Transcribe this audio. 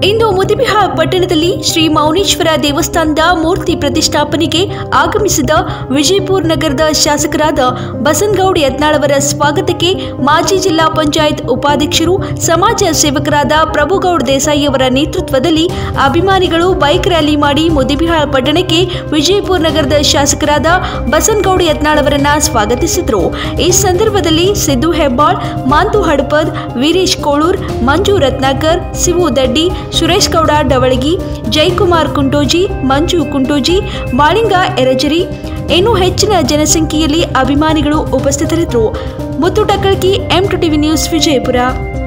ಇಂದು ಮುದಿಬಿಹಾಳ ಪಟ್ಟಣದಲ್ಲಿ ಶ್ರೀ ಮೌನೇಶ್ವರ ದೇವಸ್ಥಾನದ ಮೂರ್ತಿ ಪ್ರತಿಷ್ಠಾಪನೆಗೆ ಆಗಮಿಸಿದ ವಿಜಯಪುರ ನಗರದ ಶಾಸಕರಾದ ಬಸನಗೌಡ ಯತ್ನಾಳವರ ಸ್ವಾಗತಕ್ಕೆ ಮಾಜಿ ಜಿಲ್ಲಾ ಪಂಚಾಯತ್ ಉಪಾಧ್ಯಕ್ಷರು ಸಮಾಜ ಸೇವಕರಾದ ಪ್ರಭುಗೌಡ ದೇಸಾಯಿ ಅವರ ನೇತೃತ್ವದಲ್ಲಿ ಅಭಿಮಾನಿಗಳು ಬೈಕ್ ರ್ಯಾಲಿ ಮಾಡಿ ಮುದಿಬಿಹಾಳ ಪಟ್ಟಣಕ್ಕೆ ವಿಜಯಪುರ ನಗರದ ಶಾಸಕರಾದ ಬಸನಗೌಡ ಯತ್ನಾಳ್ ಅವರನ್ನ ಸ್ವಾಗತಿಸಿದರು ಈ ಸಂದರ್ಭದಲ್ಲಿ ಸಿದ್ದು ಹೆಬ್ಬಾಳ್ ಮಾಂತು ಹಡಪದ್ ವೀರೇಶ್ ಕೋಳೂರ್ ಮಂಜು ರತ್ನಾಕರ್ ಶಿವು ದಡ್ಡಿ ಸುರೇಶ್ ಗೌಡ ಡವಳಗಿ ಜಯಕುಮಾರ್ ಕುಂಟೋಜಿ ಮಂಜು ಕುಂಟೋಜಿ ಮಾಳಿಂಗ ಎರಜರಿ ಇನ್ನೂ ಹೆಚ್ಚಿನ ಜನಸಂಖ್ಯೆಯಲ್ಲಿ ಅಭಿಮಾನಿಗಳು ಉಪಸ್ಥಿತರಿದ್ದರು Muttu Takkalaki M two TV news Vijayapura